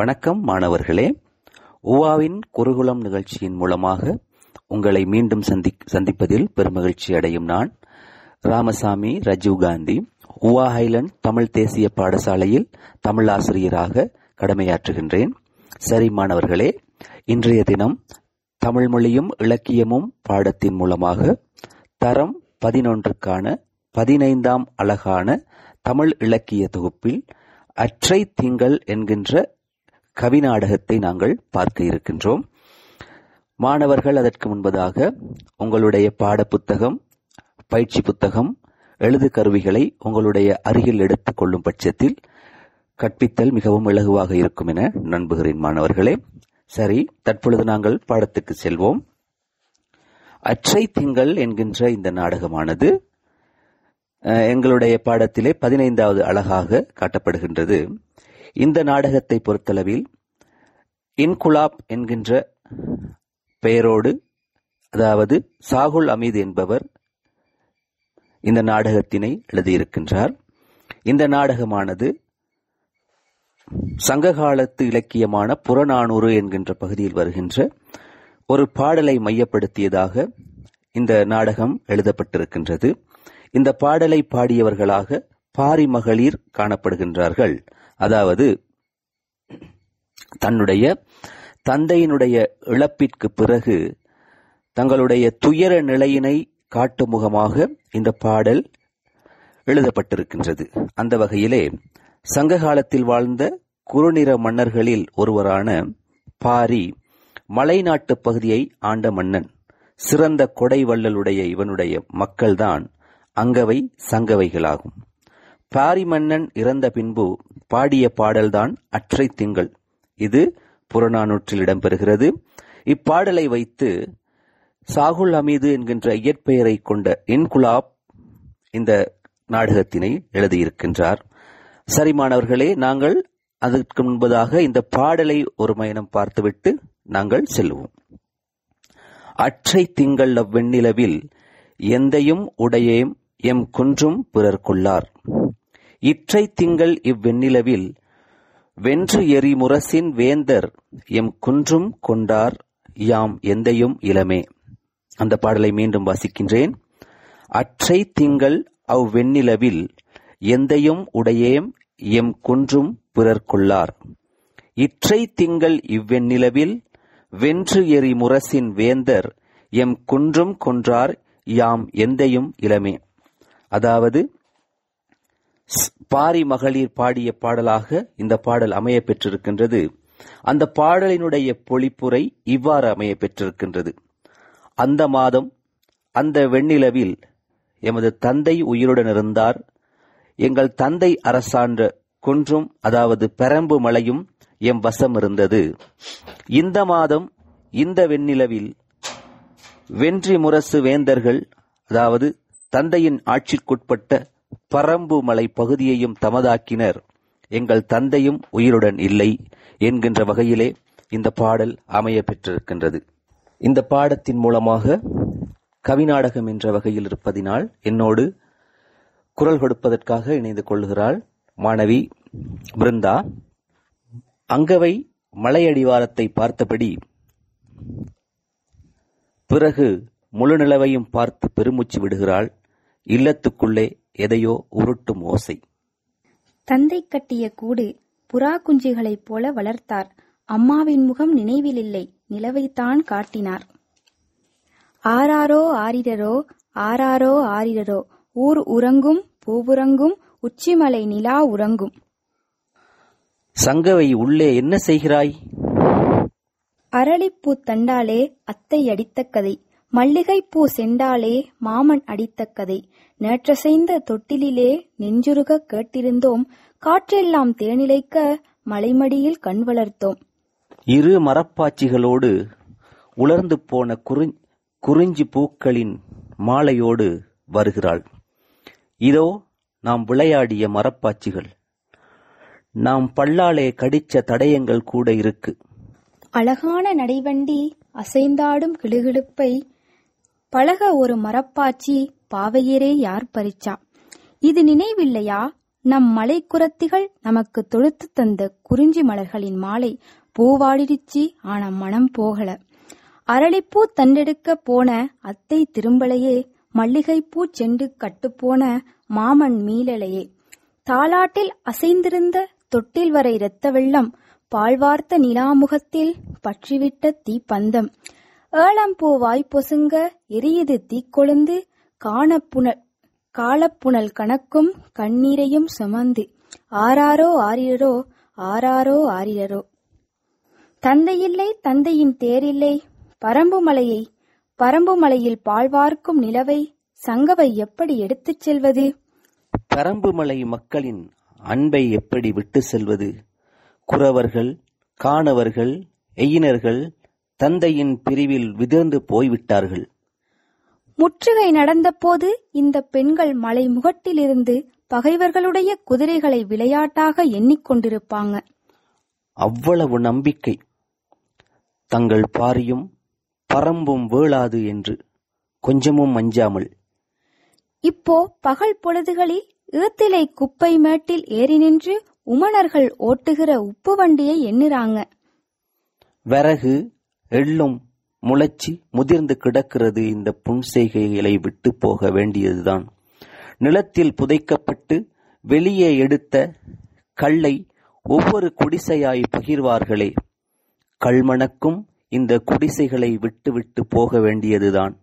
வணக்கம் மாணவர்களே உவாவின் குருகுலம் நிகழ்ச்சியின் மூலமாக உங்களை மீண்டும் சந்தி சந்திப்பதில் பெருமகிழ்ச்சி அடையும் நான் ராமசாமி ரஜீவ் காந்தி உவா ஹைலண்ட் தமிழ் தேசிய பாடசாலையில் தமிழ் ஆசிரியராக கடமையாற்றுகின்றேன் சரி மாணவர்களே இன்றைய தினம் தமிழ் மொழியும் இலக்கியமும் பாடத்தின் மூலமாக தரம் பதினொன்றுக்கான பதினைந்தாம் அழகான தமிழ் இலக்கிய தொகுப்பில் அற்றை திங்கள் என்கின்ற கவிநாடகத்தை நாங்கள் பார்க்க இருக்கின்றோம் மாணவர்கள் அதற்கு முன்பதாக உங்களுடைய பாடப்புத்தகம் பயிற்சி புத்தகம் எழுது கருவிகளை உங்களுடைய அருகில் எடுத்துக் கொள்ளும் பட்சத்தில் கற்பித்தல் மிகவும் இலகுவாக இருக்கும் என நம்புகிறேன் மாணவர்களே சரி தற்பொழுது நாங்கள் பாடத்துக்கு செல்வோம் அற்றை திங்கள் என்கின்ற இந்த நாடகமானது அஹ், எங்களுடைய பாடத்திலே பதினைந்தாவது அழகாக காட்டப்படுகின்றது இந்த நாடகத்தை பொறுத்தளவில் இன்குலாப் என்கின்ற பெயரோடு அதாவது சாகுல் அமீது என்பவர் இந்த நாடகத்தினை எழுதியிருக்கின்றார் இந்த நாடகமானது சங்ககாலத்து இலக்கியமான புறநானூறு என்கின்ற பகுதியில் வருகின்ற ஒரு பாடலை மையப்படுத்தியதாக இந்த நாடகம் எழுதப்பட்டிருக்கின்றது இந்த பாடலை பாடியவர்களாக பாரி மகளிர் காணப்படுகின்றார்கள் அதாவது தன்னுடைய தந்தையினுடைய இழப்பிற்கு பிறகு தங்களுடைய துயர நிலையினை காட்டும் முகமாக இந்த பாடல் எழுதப்பட்டிருக்கின்றது அந்த வகையிலே சங்க காலத்தில் வாழ்ந்த குறுநிற மன்னர்களில் ஒருவரான பாரி மலைநாட்டு பகுதியை ஆண்ட மன்னன் சிறந்த கொடை வள்ளலுடைய இவனுடைய மக்கள்தான் அங்கவை சங்கவைகளாகும் பாரி மன்னன் இறந்த பின்பு பாடிய பாடல்தான் அற்றை திங்கள் இது புறநானூற்றில் இடம்பெறுகிறது இப்பாடலை வைத்து சாகுல் அமீது என்கின்ற இயற்பெயரை கொண்ட இன்குலாப் இந்த நாடகத்தினை எழுதியிருக்கின்றார் சரி மாணவர்களே நாங்கள் அதற்கு முன்பதாக இந்த பாடலை ஒரு மயனம் பார்த்துவிட்டு நாங்கள் செல்வோம் அற்றை திங்கள் அவ்வெண்ணிலவில் எந்தையும் உடையேம் எம் குன்றும் பிறர் கொள்ளார் இற்றை திங்கள் இவ்வெண்ணிலவில் வென்று எரி முரசின் வேந்தர் எம் குன்றும் கொண்டார் யாம் எந்தையும் இளமே அந்த பாடலை மீண்டும் வாசிக்கின்றேன் அற்றை திங்கள் அவ்வெண்ணிலவில் எந்தையும் உடையேம் எம் குன்றும் பிறர் கொள்ளார் இற்றை திங்கள் இவ்வெண்ணிலவில் வென்று எரி முரசின் வேந்தர் எம் குன்றும் கொன்றார் யாம் எந்தையும் இளமே அதாவது ஸ்- பாரி மகளிர் பாடிய பாடலாக இந்த பாடல் அமைய பெற்றிருக்கின்றது அந்த பாடலினுடைய பொழிப்புரை இவ்வாறு அமைய பெற்றிருக்கின்றது அந்த மாதம் அந்த வெண்ணிலவில் எமது தந்தை உயிருடன் இருந்தார் எங்கள் தந்தை அரசாண்ட குன்றும் அதாவது பெரம்பு மலையும் எம் வசம் இருந்தது இந்த மாதம் இந்த வெண்ணிலவில் வென்றி முரசு வேந்தர்கள் அதாவது தந்தையின் ஆட்சிக்குட்பட்ட பரம்பு மலை பகுதியையும் தமதாக்கினர் எங்கள் தந்தையும் உயிருடன் இல்லை என்கின்ற வகையிலே இந்த பாடல் அமைய பெற்றிருக்கின்றது இந்த பாடத்தின் மூலமாக கவிநாடகம் என்ற வகையில் இருப்பதினால் என்னோடு குரல் கொடுப்பதற்காக இணைந்து கொள்கிறாள் மாணவி பிருந்தா அங்கவை மலையடிவாரத்தை பார்த்தபடி பிறகு முழு நிலவையும் பார்த்து பெருமூச்சு விடுகிறாள் இல்லத்துக்குள்ளே எதையோ உருட்டும் ஓசை தந்தை கட்டிய கூடு புறா குஞ்சுகளைப் போல வளர்த்தார் அம்மாவின் முகம் நினைவிலில்லை நிலவைத்தான் காட்டினார் ஆராரோ ஆரிரரோ ஆராரோ ஆரிரரோ ஊர் உறங்கும் பூவுறங்கும் உச்சிமலை நிலா உறங்கும் சங்கவை உள்ளே என்ன செய்கிறாய் அரளிப்பூ தண்டாலே அத்தை அடித்த கதை மல்லிகைப்பூ செண்டாலே மாமன் அடித்த கதை நேற்றசைந்த தொட்டிலிலே நெஞ்சுருக கேட்டிருந்தோம் காற்றெல்லாம் தேனிலைக்க மலைமடியில் கண் வளர்த்தோம் இரு மரப்பாச்சிகளோடு உலர்ந்து போன குறி- குறிஞ்சி பூக்களின் மாலையோடு வருகிறாள் இதோ நாம் விளையாடிய மரப்பாச்சிகள் நாம் பல்லாலே கடிச்ச தடயங்கள் கூட இருக்கு அழகான நடைவண்டி அசைந்தாடும் கிளுகிளுப்பை பழக ஒரு மரப்பாச்சி பாவையரே யார் பறிச்சா இது நினைவில்லையா நம் மலைக்குரத்திகள் நமக்கு தொடுத்து தந்த குறிஞ்சி மலர்களின் மாலை பூவாடிருச்சி ஆன மனம் போகல அரளிப்பூ தண்டெடுக்க போன அத்தை திரும்பலையே மல்லிகைப்பூ செண்டு கட்டுப்போன மாமன் மீளலையே தாலாட்டில் அசைந்திருந்த தொட்டில் வரை இரத்த வெள்ளம் பாழ்வார்த்த நிலாமுகத்தில் பற்றிவிட்ட தீப்பந்தம் ஏளம்பூ வாய்ப்பொசுங்க எரியுது தீக்கொழுந்து காணப்புணல் காலப்புணல் கணக்கும் கண்ணீரையும் சுமந்து ஆராரோ ஆரிரரோ ஆராரோ ஆரிரரோ தந்தையில்லை தந்தையின் தேரில்லை பரம்பு மலையை பரம்பு மலையில் பாழ்வார்க்கும் நிலவை சங்கவை எப்படி எடுத்துச் செல்வது பரம்புமலை மக்களின் அன்பை எப்படி விட்டு செல்வது குறவர்கள் காணவர்கள் எயினர்கள் தந்தையின் பிரிவில் விதிர்ந்து போய்விட்டார்கள் முற்றுகை நடந்தபோது இந்த பெண்கள் மலை முகட்டிலிருந்து பகைவர்களுடைய குதிரைகளை விளையாட்டாக எண்ணிக்கொண்டிருப்பாங்க அவ்வளவு நம்பிக்கை தங்கள் பாரியும் பரம்பும் வேளாது என்று கொஞ்சமும் அஞ்சாமல் இப்போ பகல் பொழுதுகளில் ஈத்திலை குப்பை மேட்டில் ஏறி நின்று உமணர்கள் ஓட்டுகிற உப்பு வண்டியை எண்ணுறாங்க விறகு எள்ளும் முளைச்சி முதிர்ந்து கிடக்கிறது இந்த புன்செய்கைகளை விட்டு போக வேண்டியதுதான் நிலத்தில் புதைக்கப்பட்டு வெளியே எடுத்த கல்லை ஒவ்வொரு குடிசையாய் பகிர்வார்களே கல்மணக்கும் இந்த குடிசைகளை விட்டு விட்டு போக வேண்டியதுதான்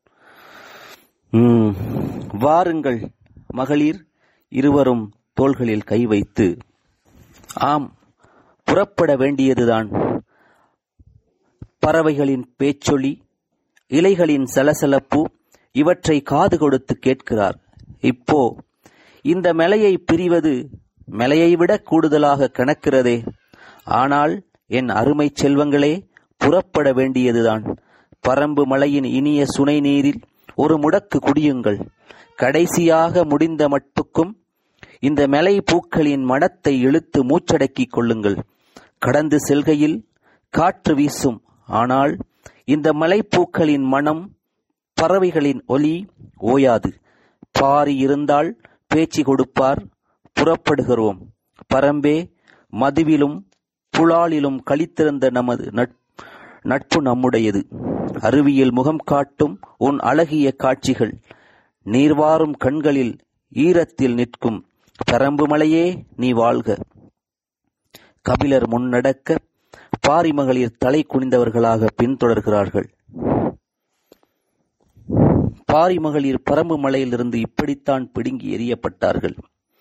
உம், வாருங்கள் மகளிர் இருவரும் தோள்களில் கை வைத்து ஆம் புறப்பட வேண்டியதுதான் பறவைகளின் பேச்சொலி இலைகளின் சலசலப்பு இவற்றை காது கொடுத்து கேட்கிறார் இப்போ இந்த மலையை பிரிவது மலையை விட கூடுதலாக கணக்கிறதே ஆனால் என் அருமை செல்வங்களே புறப்பட வேண்டியதுதான் பரம்பு மலையின் இனிய சுனை நீரில் ஒரு முடக்கு குடியுங்கள் கடைசியாக முடிந்த மட்டுக்கும் இந்த மலை பூக்களின் மனத்தை இழுத்து மூச்சடக்கிக் கொள்ளுங்கள் கடந்து செல்கையில் காற்று வீசும் ஆனால் இந்த மலைப்பூக்களின் மனம் பறவைகளின் ஒலி ஓயாது பாரி இருந்தால் பேச்சு கொடுப்பார் புறப்படுகிறோம் பரம்பே மதுவிலும் புலாலிலும் கழித்திருந்த நமது நட்- நட்பு நம்முடையது அருவியில் முகம் காட்டும் உன் அழகிய காட்சிகள் நீர்வாரும் கண்களில் ஈரத்தில் நிற்கும் பரம்பு மலையே நீ வாழ்க கபிலர் முன்னடக்க பாரி மகளிர் தலை குனிந்தவர்களாக பின்தொடர்கிறார்கள் பாரி மகளிர் பரம்பு மலையிலிருந்து இப்படித்தான் பிடுங்கி எறியப்பட்டார்கள்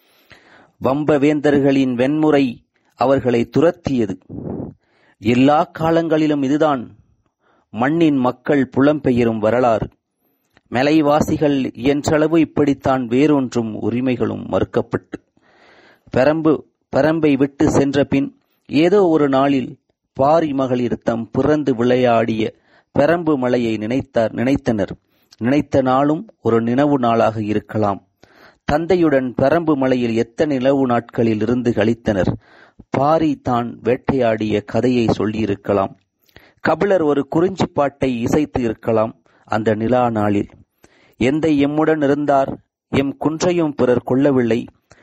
வம்ப வேந்தர்களின் வெண்முறை அவர்களை துரத்தியது எல்லா காலங்களிலும் இதுதான் மண்ணின் மக்கள் புலம்பெயரும் வரலாறு மலைவாசிகள் இயன்றளவு இப்படித்தான் வேறொன்றும் உரிமைகளும் மறுக்கப்பட்டு பெரம்பு பெரம்பை விட்டு சென்ற பின் ஏதோ ஒரு நாளில் பாரி மகளிர் தம் பிறந்து விளையாடிய பெரம்பு மலையை நினைத்தார் நினைத்தனர் நினைத்த நாளும் ஒரு நினைவு நாளாக இருக்கலாம் தந்தையுடன் பெரம்பு மலையில் எத்தனை நிலவு நாட்களில் இருந்து கழித்தனர் பாரி தான் வேட்டையாடிய கதையை சொல்லியிருக்கலாம் கபிலர் ஒரு குறிஞ்சி பாட்டை இசைத்து இருக்கலாம் அந்த நிலா நாளில் எந்தை எம்முடன் இருந்தார் எம் குன்றையும் பிறர் கொள்ளவில்லை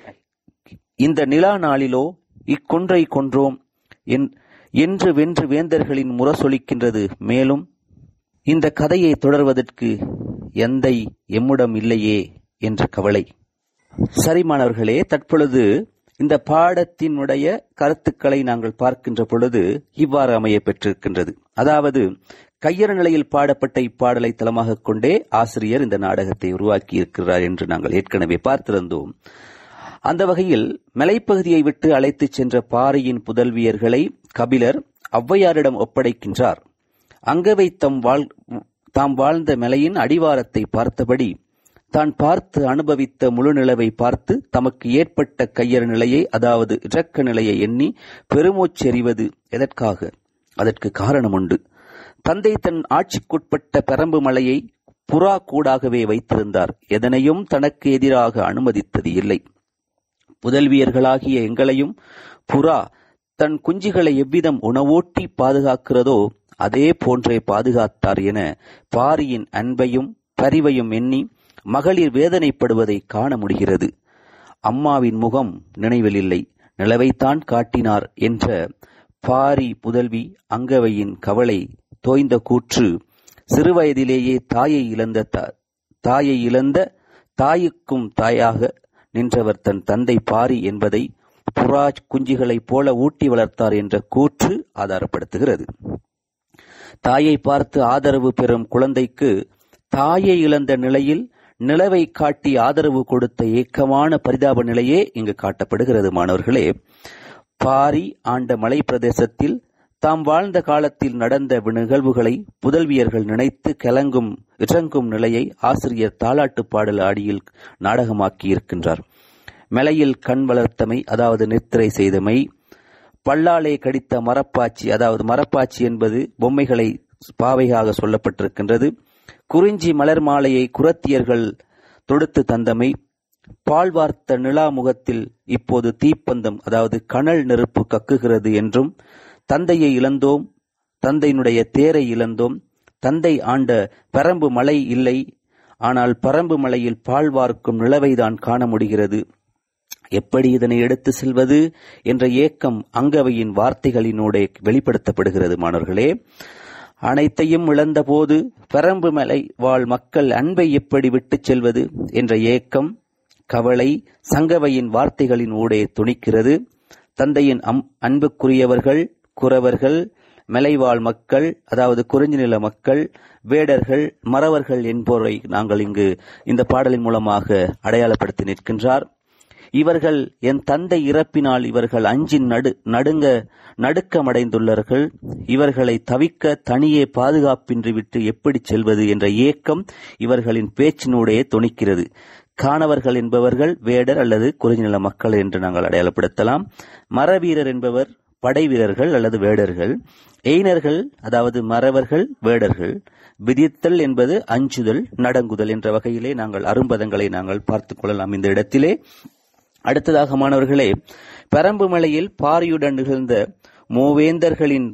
இந்த நிலா நாளிலோ இக்குன்றை கொன்றோம் என்- என்று வென்று வேந்தர்களின் முரசொலிக்கின்றது மேலும் இந்த கதையை தொடர்வதற்கு எந்தை எம்முடம் இல்லையே என்ற கவலை சரி மாணவர்களே தற்பொழுது இந்த பாடத்தினுடைய கருத்துக்களை நாங்கள் பார்க்கின்ற பொழுது இவ்வாறு அமைய பெற்றிருக்கின்றது அதாவது கையறு நிலையில் பாடப்பட்ட இப்பாடலை தளமாக கொண்டே ஆசிரியர் இந்த நாடகத்தை உருவாக்கி இருக்கிறார் என்று நாங்கள் ஏற்கனவே பார்த்திருந்தோம் அந்த வகையில் மலைப்பகுதியை விட்டு அழைத்துச் சென்ற பாரியின் புதல்வியர்களை கபிலர் ஔவையாரிடம் ஒப்படைக்கின்றார் அங்கவை தம் வாழ் தாம் வாழ்ந்த மலையின் அடிவாரத்தை பார்த்தபடி தான் பார்த்து அனுபவித்த முழு நிலவை பார்த்து தமக்கு ஏற்பட்ட கையறு நிலையை அதாவது இரக்க நிலையை எண்ணி பெருமூச்செறிவது எதற்காக அதற்கு காரணம் உண்டு தந்தை தன் ஆட்சிக்குட்பட்ட பெரம்பு மலையை புறா கூடாகவே வைத்திருந்தார் எதனையும் தனக்கு எதிராக அனுமதித்தது இல்லை புதல்வியர்களாகிய எங்களையும் புறா தன் குஞ்சுகளை எவ்விதம் உணவூட்டி பாதுகாக்கிறதோ அதே போன்றே பாதுகாத்தார் என பாரியின் அன்பையும் பரிவையும் எண்ணி மகளிர் வேதனைப்படுவதை காண முடிகிறது அம்மாவின் முகம் நினைவில் இல்லை நிலவைத்தான் காட்டினார் என்ற பாரி புதல்வி அங்கவையின் கவலை தோய்ந்த கூற்று சிறுவயதிலேயே தாயை இழந்த த- தாயை இழந்த தாயுக்கும் தாயாக நின்றவர் தன் தந்தை பாரி என்பதை புறா குஞ்சுகளைப் போல ஊட்டி வளர்த்தார் என்ற கூற்று ஆதாரப்படுத்துகிறது தாயை பார்த்து ஆதரவு பெறும் குழந்தைக்கு தாயை இழந்த நிலையில் நிலவை காட்டி ஆதரவு கொடுத்த ஏக்கமான பரிதாப நிலையே இங்கு காட்டப்படுகிறது மாணவர்களே பாரி ஆண்ட மலை பிரதேசத்தில் தாம் வாழ்ந்த காலத்தில் நடந்த நிகழ்வுகளை புதல்வியர்கள் நினைத்து கலங்கும் இறங்கும் நிலையை ஆசிரியர் தாலாட்டு பாடல் அடியில் நாடகமாக்கி இருக்கின்றார் மலையில் கண் வளர்த்தமை அதாவது நித்திரை செய்தமை பல்லாலே கடித்த மரப்பாச்சி அதாவது மரப்பாச்சி என்பது பொம்மைகளை பாவையாக சொல்லப்பட்டிருக்கின்றது குறிஞ்சி மலர் மாலையை குரத்தியர்கள் தொடுத்து தந்தமை பால் வார்த்த நிலா முகத்தில் இப்போது தீப்பந்தம் அதாவது கனல் நெருப்பு கக்குகிறது என்றும் தந்தையை இழந்தோம் தந்தையினுடைய தேரை இழந்தோம் தந்தை ஆண்ட பரம்பு மலை இல்லை ஆனால் பரம்பு மலையில் பால் வார்க்கும் நிலவைதான் காண முடிகிறது எப்படி இதனை எடுத்து செல்வது என்ற ஏக்கம் அங்கவையின் வார்த்தைகளினூடே வெளிப்படுத்தப்படுகிறது மாணவர்களே அனைத்தையும் இழந்தபோது பரம்பு மலை வாழ் மக்கள் அன்பை எப்படி விட்டுச் செல்வது என்ற ஏக்கம் கவலை சங்கவையின் வார்த்தைகளின் ஊடே துணிக்கிறது தந்தையின் அம் அன்புக்குரியவர்கள் குறவர்கள் மலைவாழ் மக்கள் அதாவது குறிஞ்சி நில மக்கள் வேடர்கள் மறவர்கள் என்போரை நாங்கள் இங்கு இந்த பாடலின் மூலமாக அடையாளப்படுத்தி நிற்கின்றார் இவர்கள் என் தந்தை இறப்பினால் இவர்கள் அஞ்சின் நடு நடுங்க நடுக்கமடைந்துள்ளார்கள் இவர்களை தவிக்க தனியே பாதுகாப்பின்றி விட்டு எப்படி செல்வது என்ற ஏக்கம் இவர்களின் பேச்சினூடே துணிக்கிறது காணவர்கள் என்பவர்கள் வேடர் அல்லது குறிஞ்சிநில மக்கள் என்று நாங்கள் அடையாளப்படுத்தலாம் மரவீரர் என்பவர் படை வீரர்கள் அல்லது வேடர்கள் எய்னர்கள் அதாவது மறவர்கள் வேடர்கள் விதித்தல் என்பது அஞ்சுதல் நடங்குதல் என்ற வகையிலே நாங்கள் அரும்பதங்களை நாங்கள் பார்த்துக் கொள்ளலாம் இந்த இடத்திலே அடுத்ததாக மாணவர்களே பெரம்பு மலையில் பாரியுடன் நிகழ்ந்த மூவேந்தர்களின்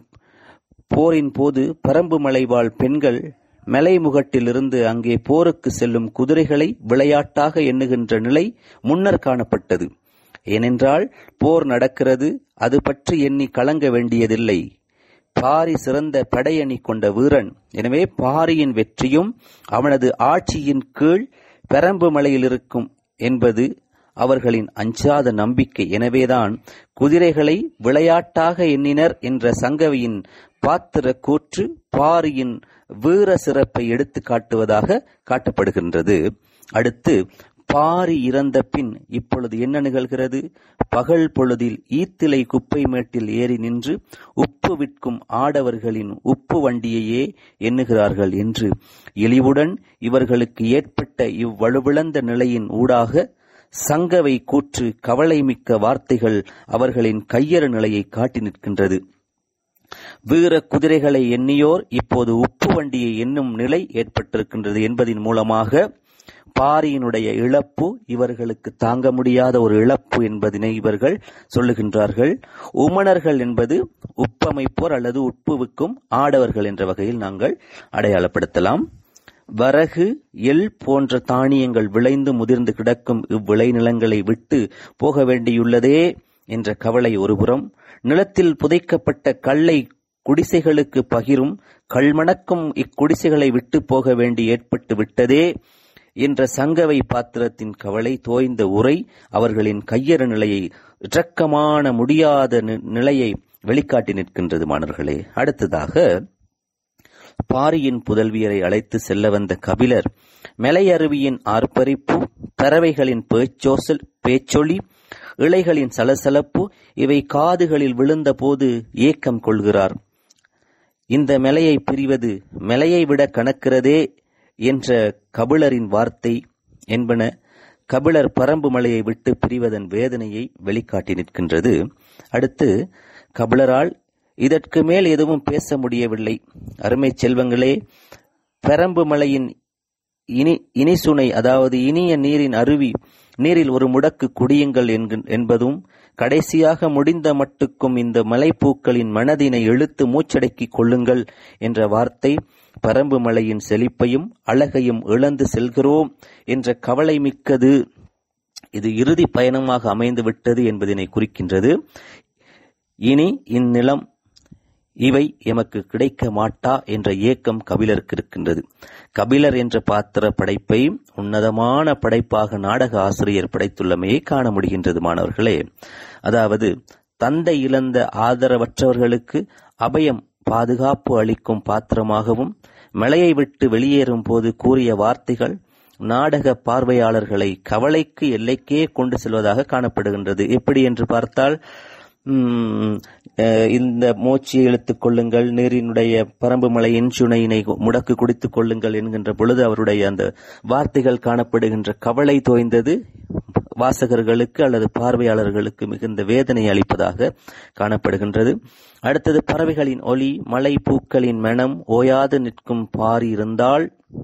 போரின் போது பரம்பு மலை வாழ் பெண்கள் மலைமுகட்டிலிருந்து அங்கே போருக்கு செல்லும் குதிரைகளை விளையாட்டாக எண்ணுகின்ற நிலை முன்னர் காணப்பட்டது ஏனென்றால் போர் நடக்கிறது அது பற்றி எண்ணி கலங்க வேண்டியதில்லை பாரி சிறந்த படையணி கொண்ட வீரன் எனவே பாரியின் வெற்றியும் அவனது ஆட்சியின் கீழ் பெரம்பு மலையில் இருக்கும் என்பது அவர்களின் அஞ்சாத நம்பிக்கை எனவேதான் குதிரைகளை விளையாட்டாக எண்ணினர் என்ற சங்கவியின் பாத்திர கூற்று பாரியின் வீர சிறப்பை எடுத்து காட்டுவதாக காட்டப்படுகின்றது அடுத்து பாரி இறந்த பின் இப்பொழுது என்ன நிகழ்கிறது பகல் பொழுதில் ஈத்திலை குப்பை மேட்டில் ஏறி நின்று உப்பு விற்கும் ஆடவர்களின் உப்பு வண்டியையே எண்ணுகிறார்கள் என்று இழிவுடன் இவர்களுக்கு ஏற்பட்ட இவ்வலுவிழந்த நிலையின் ஊடாக சங்கவை கூற்று கவலை மிக்க வார்த்தைகள் அவர்களின் கையறு நிலையை காட்டி நிற்கின்றது வீர குதிரைகளை எண்ணியோர் இப்போது உப்பு வண்டியை எண்ணும் நிலை ஏற்பட்டிருக்கின்றது என்பதின் மூலமாக பாரியினுடைய இழப்பு இவர்களுக்கு தாங்க முடியாத ஒரு இழப்பு என்பதனை இவர்கள் சொல்லுகின்றார்கள் உமணர்கள் என்பது உப்பமைப்போர் அல்லது உட்புவுக்கும் ஆடவர்கள் என்ற வகையில் நாங்கள் அடையாளப்படுத்தலாம் வரகு எள் போன்ற தானியங்கள் விளைந்து முதிர்ந்து கிடக்கும் இவ்விளைநிலங்களை விட்டு போக வேண்டியுள்ளதே என்ற கவலை ஒருபுறம் நிலத்தில் புதைக்கப்பட்ட கல்லை குடிசைகளுக்கு பகிரும் கல்மணக்கும் இக்குடிசைகளை விட்டு போக வேண்டி ஏற்பட்டு விட்டதே என்ற சங்கவை பாத்திரத்தின் கவலை தோய்ந்த உரை அவர்களின் கையறு நிலையை இரக்கமான முடியாத நிலையை வெளிக்காட்டி நிற்கின்றது மாணவர்களே அடுத்ததாக பாரியின் புதல்வியரை அழைத்து செல்ல வந்த கபிலர் மலையருவியின் ஆர்ப்பரிப்பு பறவைகளின் பேச்சோசல் பேச்சொலி இலைகளின் சலசலப்பு இவை காதுகளில் விழுந்த போது ஏக்கம் கொள்கிறார் இந்த மலையை பிரிவது மலையை விட கணக்கிறதே என்ற கபிலரின் வார்த்தை என்பன கபிலர் பரம்பு மலையை விட்டு பிரிவதன் வேதனையை வெளிக்காட்டி நிற்கின்றது அடுத்து கபிலரால் இதற்கு மேல் எதுவும் பேச முடியவில்லை அருமை செல்வங்களே பெரம்பு மலையின் இனி இனிசுனை அதாவது இனிய நீரின் அருவி நீரில் ஒரு முடக்கு குடியுங்கள் என்பதும் கடைசியாக முடிந்த மட்டுக்கும் இந்த மலைப்பூக்களின் மனதினை இழுத்து மூச்சடக்கிக் கொள்ளுங்கள் என்ற வார்த்தை பரம்பு மலையின் செழிப்பையும் அழகையும் இழந்து செல்கிறோம் என்ற கவலை மிக்கது இது இறுதி பயணமாக அமைந்து விட்டது என்பதனை குறிக்கின்றது இனி இந்நிலம் இவை எமக்கு கிடைக்க மாட்டா என்ற ஏக்கம் கபிலருக்கு இருக்கின்றது கபிலர் என்ற பாத்திர படைப்பை உன்னதமான படைப்பாக நாடக ஆசிரியர் படைத்துள்ளமையை காண முடிகின்றது மாணவர்களே அதாவது தந்தை இழந்த ஆதரவற்றவர்களுக்கு அபயம் பாதுகாப்பு அளிக்கும் பாத்திரமாகவும் மலையை விட்டு வெளியேறும் போது கூறிய வார்த்தைகள் நாடக பார்வையாளர்களை கவலைக்கு எல்லைக்கே கொண்டு செல்வதாக காணப்படுகின்றது எப்படி என்று பார்த்தால் உம், அஹ், இந்த மூச்சியை இழுத்துக் கொள்ளுங்கள் நீரினுடைய பரம்பு மலையின் சுனையினை முடக்கு குடித்துக் கொள்ளுங்கள் என்கின்ற பொழுது அவருடைய அந்த வார்த்தைகள் காணப்படுகின்ற கவலை தோய்ந்தது வாசகர்களுக்கு அல்லது பார்வையாளர்களுக்கு மிகுந்த வேதனை அளிப்பதாக காணப்படுகின்றது அடுத்தது பறவைகளின் ஒலி மலை பூக்களின் மனம் ஓயாது நிற்கும் பாரி இருந்தால்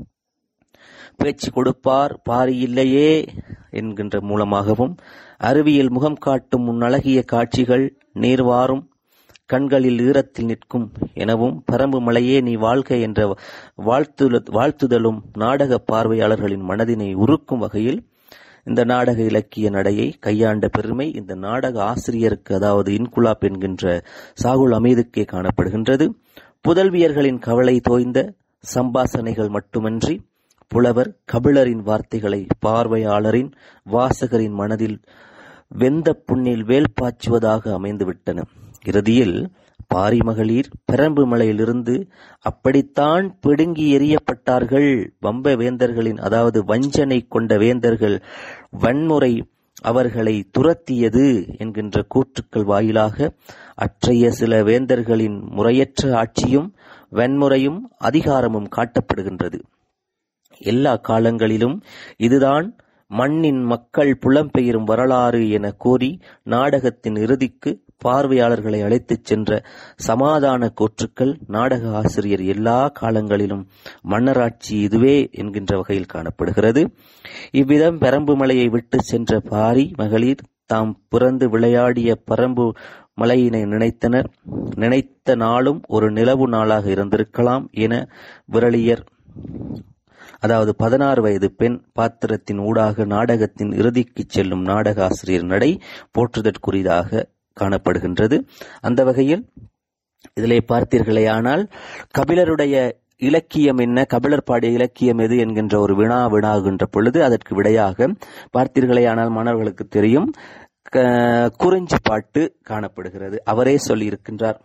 பேச்சு கொடுப்பார் பாரி இல்லையே என்கின்ற மூலமாகவும் அருவியில் முகம் காட்டும் உன் அழகிய காட்சிகள் நீர்வாரும் கண்களில் ஈரத்தில் நிற்கும் எனவும் பரம்பு மலையே நீ வாழ்க என்ற வாழ்த்துல வாழ்த்துதலும் நாடக பார்வையாளர்களின் மனதினை உருக்கும் வகையில் இந்த நாடக இலக்கிய நடையை கையாண்ட பெருமை இந்த நாடக ஆசிரியருக்கு அதாவது இன்குலாப் என்கின்ற சாகுல் அமீதுக்கே காணப்படுகின்றது புதல்வியர்களின் கவலை தோய்ந்த சம்பாசனைகள் மட்டுமன்றி புலவர் கபிலரின் வார்த்தைகளை பார்வையாளரின் வாசகரின் மனதில் வெந்த புண்ணில் வேல் பாய்ச்சுவதாக அமைந்துவிட்டன இறுதியில் பாரி மகளிர் பெரம்பு மலையிலிருந்து அப்படித்தான் பிடுங்கி எறியப்பட்டார்கள் வம்ப வேந்தர்களின் அதாவது வஞ்சனை கொண்ட வேந்தர்கள் வன்முறை அவர்களை துரத்தியது என்கின்ற கூற்றுக்கள் வாயிலாக அற்றைய சில வேந்தர்களின் முறையற்ற ஆட்சியும் வன்முறையும் அதிகாரமும் காட்டப்படுகின்றது எல்லா காலங்களிலும் இதுதான் மண்ணின் மக்கள் புலம்பெயரும் வரலாறு என கூறி நாடகத்தின் இறுதிக்கு பார்வையாளர்களை அழைத்துச் சென்ற சமாதான கூற்றுக்கள் நாடக ஆசிரியர் எல்லா காலங்களிலும் மன்னராட்சி இதுவே என்கின்ற வகையில் காணப்படுகிறது இவ்விதம் பெரம்பு மலையை விட்டு சென்ற பாரி மகளிர் தாம் பிறந்து விளையாடிய பரம்பு மலையினை நினைத்தனர் நினைத்த நாளும் ஒரு நிலவு நாளாக இருந்திருக்கலாம் என விரலியர் அதாவது பதினாறு வயது பெண் பாத்திரத்தின் ஊடாக நாடகத்தின் இறுதிக்கு செல்லும் நாடக ஆசிரியர் நடை போற்றுதற்குரியதாக காணப்படுகின்றது அந்த வகையில் இதிலே பார்த்தீர்களேயானால் கபிலருடைய இலக்கியம் என்ன கபிலர் பாடிய இலக்கியம் எது என்கின்ற ஒரு வினா வினாகின்ற பொழுது அதற்கு விடையாக பார்த்தீர்களேயானால் மாணவர்களுக்கு தெரியும் க- குறிஞ்சி பாட்டு காணப்படுகிறது அவரே சொல்லியிருக்கின்றார்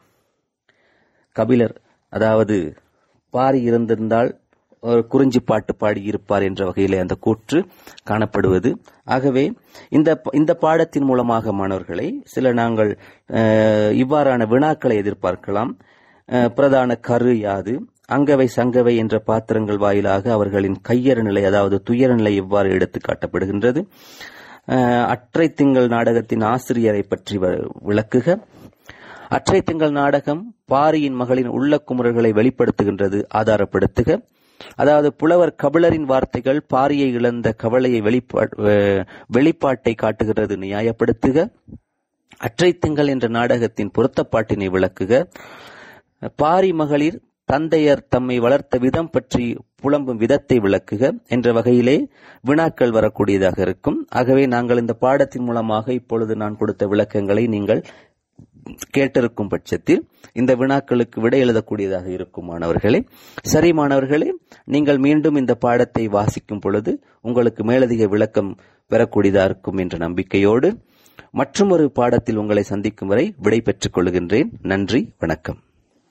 கபிலர் அதாவது பாரி இருந்திருந்தால் ஒரு குறிஞ்சி பாட்டு பாடியிருப்பார் என்ற வகையிலே அந்த கூற்று காணப்படுவது ஆகவே இந்த இந்த பாடத்தின் மூலமாக மாணவர்களை சில நாங்கள் அஹ், இவ்வாறான வினாக்களை எதிர்பார்க்கலாம் அஹ், பிரதான கரு யாது அங்கவை சங்கவை என்ற பாத்திரங்கள் வாயிலாக அவர்களின் கையறு நிலை அதாவது துயர நிலை எவ்வாறு எடுத்து காட்டப்படுகின்றது அஹ், அற்றை திங்கள் நாடகத்தின் ஆசிரியரை பற்றி வ- விளக்குக அற்றை திங்கள் நாடகம் பாரியின் மகளின் உள்ள குமுறல்களை வெளிப்படுத்துகின்றது ஆதாரப்படுத்துக அதாவது புலவர் கபிலரின் வார்த்தைகள் பாரியை இழந்த கவலையை வெளிப்பா அஹ் வெளிப்பாட்டை காட்டுகிறது நியாயப்படுத்துக அற்றை திங்கள் என்ற நாடகத்தின் பொருத்தப்பாட்டினை விளக்குக பாரி மகளிர் தந்தையர் தம்மை வளர்த்த விதம் பற்றி புலம்பும் விதத்தை விளக்குக என்ற வகையிலே வினாக்கள் வரக்கூடியதாக இருக்கும் ஆகவே நாங்கள் இந்த பாடத்தின் மூலமாக இப்பொழுது நான் கொடுத்த விளக்கங்களை நீங்கள் கேட்டிருக்கும் பட்சத்தில் இந்த வினாக்களுக்கு விடை எழுதக்கூடியதாக இருக்கும் மாணவர்களே சரி மாணவர்களே நீங்கள் மீண்டும் இந்த பாடத்தை வாசிக்கும் பொழுது உங்களுக்கு மேலதிக விளக்கம் பெறக்கூடியதா இருக்கும் என்ற நம்பிக்கையோடு மற்றொரு பாடத்தில் உங்களை சந்திக்கும் வரை விடை பெற்றுக் கொள்கின்றேன் நன்றி வணக்கம்